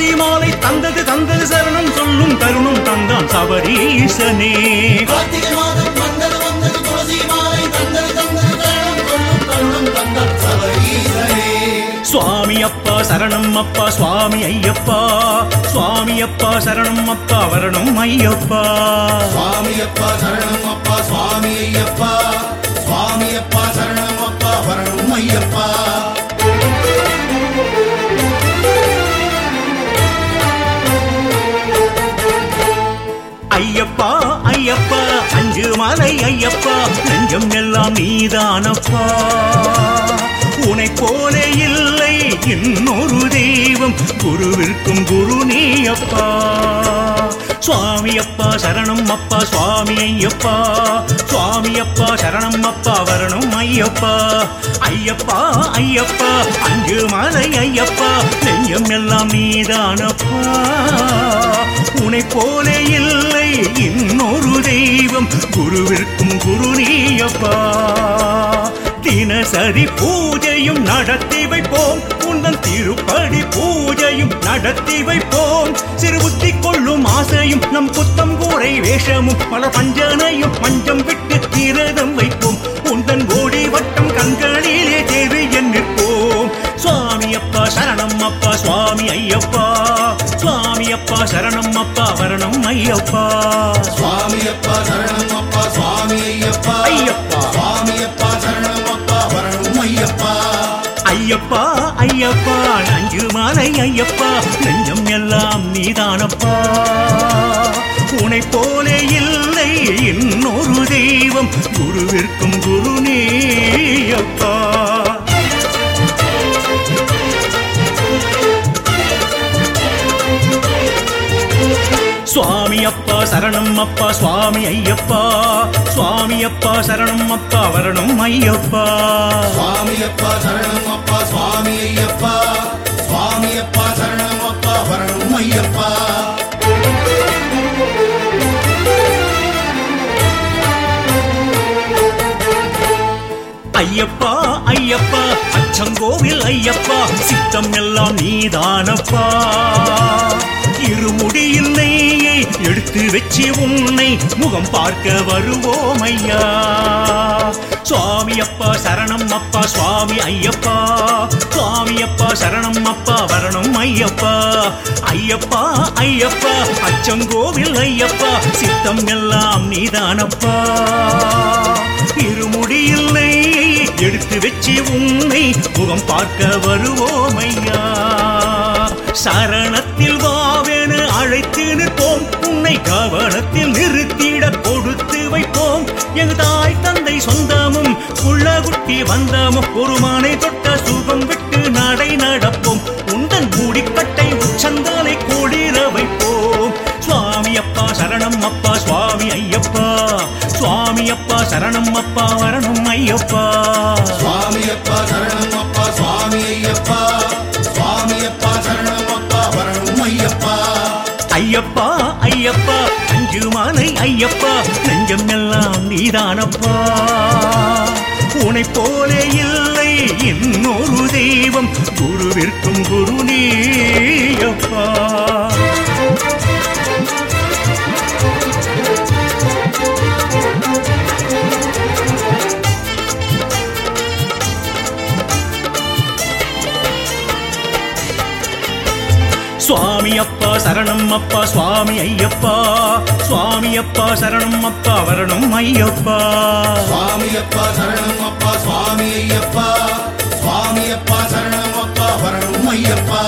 துளசி மாலை தந்தது தந்தது சரணம் சொல்லும் தருணம் தந்தான் சபரீசனே கார்த்திகை மாதம் வந்தது வந்தது துளசி மாலை தந்தது தந்தது தருணம் கொள்ளும் தருணம் தந்தார் சபரீசனே சுவாமி அப்பா சரணம் அப்பா சுவாமி ஐயப்பா சுவாமி அப்பா சரணம் அப்பா வரணும் ஐயப்பா சுவாமி அப்பா சரணம் அப்பா சுவாமி ஐயப்பா சுவாமி அப்பா சரணம் அப்பா வரணும் ஐயப்பா ஐயப்பா ஐயப்பா அஞ்சு மலை ஐயப்பா நெஞ்சம் எல்லாம் நீதானப்பா உனை போல இல்லை இன்னொரு தெய்வம் குருவிற்கும் குரு நீயப்பா சுவாமி அப்பா சரணம் அப்பா சுவாமி ஐயப்பா சுவாமி அப்பா சரணம் அப்பா வரணும் ஐயப்பா ஐயப்பா ஐயப்பா அஞ்சு மலை ஐயப்பா நெஞ்சம் எல்லாம் நீதானப்பா உனை போல இல்லை இன்னொரு தெய்வம் குருவிற்கும் குரு நீயப்பா தினசரி பூஜையும் நடத்தி வைப்போம் உந்தன் திருப்படி பூஜையும் நடத்தி வைப்போம் சிறுபுத்தி கொள்ளும் ஆசையும் நம் புத்தம் கூரை வேஷமும் பல பஞ்சனையும் மஞ்சம் விட்டு கிரதம் வைப்போம் உந்தன் ஓடி வட்டம் கண்களிலே தேவி நிற்போம் சுவாமி அப்பா சரணம் அப்பா சுவாமி ஐயப்பா சுவாமி அப்பா சரணம் அப்பா வரணம் ஐயப்பா சுவாமி அப்பா சரணம் அப்பா சுவாமி ஐயப்பா ஐயப்பா. சுவாமி அப்பா சரணம் அப்பா வரணும் ஐயப்பா ஐயப்பா ஐயப்பா நஞ்சு மாலை ஐயப்பா நெஞ்சம் எல்லாம் நீதானப்பா உனை போல இல்லை இன்னொரு தெய்வம் குருவிற்கும் குரு நீயப்பா சுவாமி அப்பா சரணம் அப்பா சுவாமி ஐயப்பா சுவாமி அப்பா சரணம் அப்பா வரணும் ஐயப்பா சுவாமி அப்பா சரணம் அப்பா சுவாமி ஐயப்பா சுவாமி அப்பா சரணம் அப்பா வரணும் ஐயப்பா ஐயப்பா ஐயப்பா அச்சங்கோவில் ஐயப்பா சித்தம் எல்லாம் நீதானப்பா இருமுடியில் நெய்யை எடுத்து வச்சு உன்னை முகம் பார்க்க வருவோம் ஐயா சுவாமி அப்பா சரணம் அப்பா சுவாமி ஐயப்பா சுவாமி அப்பா சரணம் அப்பா வரணும் ஐயப்பா ஐயப்பா ஐயப்பா அச்சங்கோவில் ஐயப்பா சித்தம் எல்லாம் நீதானப்பா இருமுடியில் நெய்யை எடுத்து வச்சு உன்னை முகம் பார்க்க வருவோம் ஐயா சரணத்தில் வாவென அழைத்து நிற்போம் உன்னை கவனத்தில் நிறுத்திட கொடுத்து வைப்போம் எங்க தாய் தந்தை சொந்தமும் புள்ள குட்டி வந்தமும் ஒருமானை தொட்ட சுகம் விட்டு நடை நடப்போம் உந்தன் மூடிக்கட்டை உச்சந்தாலை கோடிர வைப்போம் சுவாமி அப்பா சரணம் அப்பா சுவாமி ஐயப்பா சுவாமி அப்பா சரணம் அப்பா வரணும் ஐயப்பா சுவாமி அப்பா சரணம் அப்பா சுவாமி ஐயப்பா சுவாமி அப்பா சரணம் அப்பா வரணும் ஐயப்பா ஐயப்பா ஐயப்பா அஞ்சு மாலை ஐயப்பா நெஞ்சம் எல்லாம் நீதானப்பா உனை போல இல்லை இன்னொரு தெய்வம் குருவிற்கும் குரு நீயப்பா சுவாமி அப்பா சரணம் அப்பா சுவாமி ஐயப்பா சுவாமி அப்பா சரணம் அப்பா வரணும் ஐயப்பா சுவாமி அப்பா சரணம் அப்பா சுவாமி ஐயப்பா சுவாமி அப்பா சரணம் அப்பா வரணும் ஐயப்பா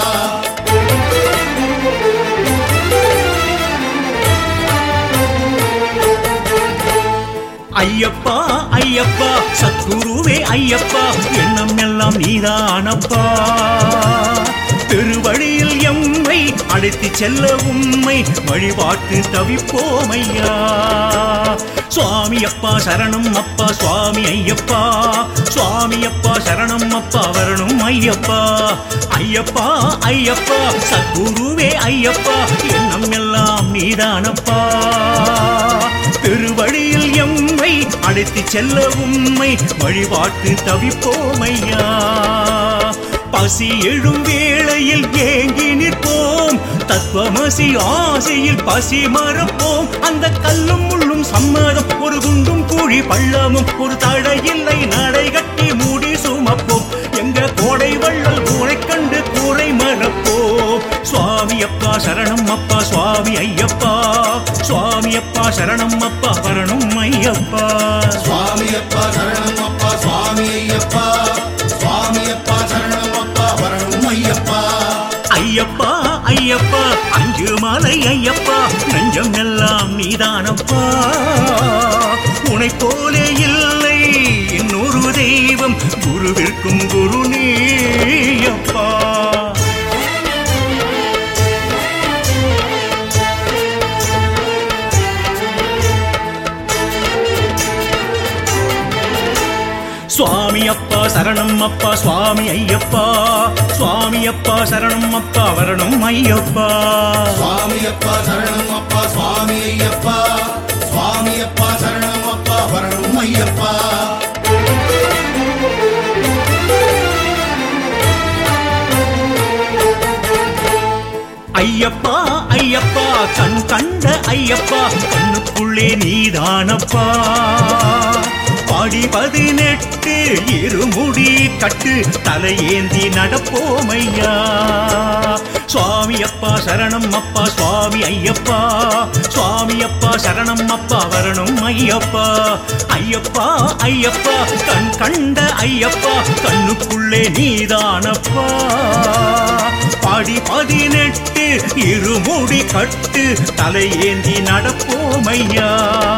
ஐயப்பா ஐயப்பா சத்குருவே ஐயப்பா எண்ணம் எல்லாம் நீதானப்பா பெருவழியில் எம்மை அழைத்து செல்ல உம்மை வழிபாட்டு தவிப்போம் ஐயா சுவாமி அப்பா சரணம் அப்பா சுவாமி ஐயப்பா சுவாமி அப்பா சரணம் அப்பா வரணும் ஐயப்பா ஐயப்பா ஐயப்பா சத்குருவே ஐயப்பா எண்ணம் எல்லாம் நீதானப்பா பெருவழியில் எம்மை அழைத்து செல்ல உம்மை வழிபாட்டு தவிப்போமையா பசி எழும் வேளையில் ஏங்கி நிற்போம் தத்துவமசி ஆசையில் பசி மறப்போம் அந்த கல்லும் முள்ளும் சம்மதம் ஒரு குண்டும் குழி பள்ளமும் ஒரு தடையில்லை நடை கட்டி மூடி சுமப்போம் எங்க கோடை வள்ளல் கூரை கண்டு கூரை மறப்போம் சுவாமி அப்பா சரணம் அப்பா சுவாமி ஐயப்பா சுவாமி அப்பா சரணம் அப்பா வரணும் ஐயப்பா சுவாமி அப்பா சரணம் அப்பா சுவாமி ஐயப்பா சுவாமி அப்பா சரணம் அப்பா வரணும் ஐயப்பா ஐயப்பா ஐயப்பா அஞ்சு மலை ஐயப்பா நெஞ்சம் எல்லாம் நீதானப்பா உனை போலே இல்லை இன்னொரு தெய்வம் குருவிற்கும் குரு நீயப்பா சுவாமி அப்பா சரணம் அப்பா சுவாமி ஐயப்பா சுவாமி அப்பா சரணம் அப்பா வரணும் ஐயப்பா சுவாமி அப்பா சரணம் அப்பா சுவாமி ஐயப்பா சுவாமி அப்பா சரணம் அப்பா வரணும் ஐயப்பா ஐயப்பா ஐயப்பா கண் கண்ட ஐயப்பா கண்ணுக்குள்ளே நீதானப்பா பாடி பதினெட்டு இருமுடி கட்டு தலையேந்தி நடப்போம் ஐயா சுவாமி அப்பா சரணம் அப்பா சுவாமி ஐயப்பா சுவாமி அப்பா சரணம் அப்பா வரணும் ஐயப்பா ஐயப்பா ஐயப்பா கண் கண்ட ஐயப்பா கண்ணுக்குள்ளே நீதானப்பா பாடி பதினெட்டு இருமுடி கட்டு தலையேந்தி நடப்போம் ஐயா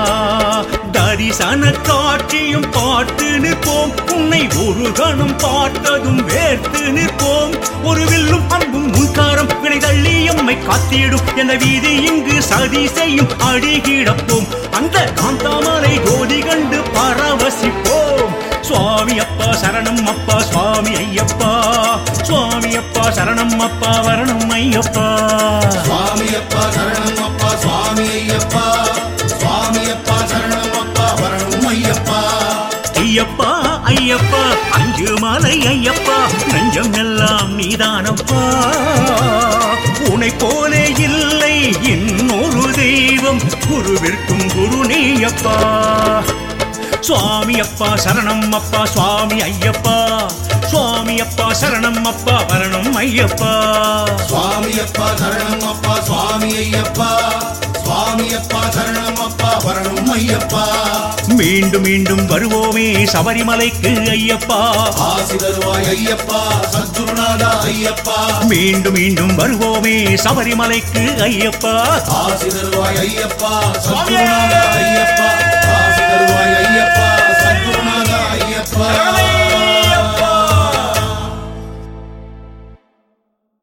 தரிசன காட்சியும் பாட்டு நிற்போம் உன்னை ஒரு கணம் பார்த்ததும் வேர்த்து நிற்போம் ஒரு வில்லும் அம்பும் முன்காரம் வினை தள்ளி எம்மை காத்திடும் என வீதி இங்கு சதி செய்யும் அடிகிடப்போம் அந்த காந்தாமலை ஜோதி கண்டு பரவசிப்போம் சுவாமி அப்பா சரணம் அப்பா சுவாமி ஐயப்பா சுவாமி அப்பா சரணம் அப்பா வரணும் ஐயப்பா சுவாமி அப்பா சரணம் அப்பா சுவாமி ஐயப்பா சுவாமி அப்பா சரணம் அப்பா வரணும் ஐயப்பா ஐயப்பா ஐயப்பா அஞ்சு மலை ஐயப்பா நெஞ்சம் எல்லாம் நீதானப்பா உனை போலே இல்லை இன்னொரு தெய்வம் குருவிற்கும் குரு நீயப்பா சுவாமி அப்பா சரணம் அப்பா சுவாமி ஐயப்பா சுவாமி அப்பா சரணம் அப்பா வரணும் ஐயப்பா சுவாமி அப்பா சரணம் அப்பா சுவாமி ஐயப்பா சுவாமி அப்பா சரணம் அப்பா வரணும் ஐயப்பா மீண்டும் மீண்டும் வருவோமே சபரிமலைக்கு ஐயப்பா ஆசி தருவாய் ஐயப்பா சத்குருநாதா ஐயப்பா மீண்டும் மீண்டும் வருவோமே சபரிமலைக்கு ஐயப்பா ஆசி தருவாய் ஐயப்பா சத்குருநாதா ஐயப்பா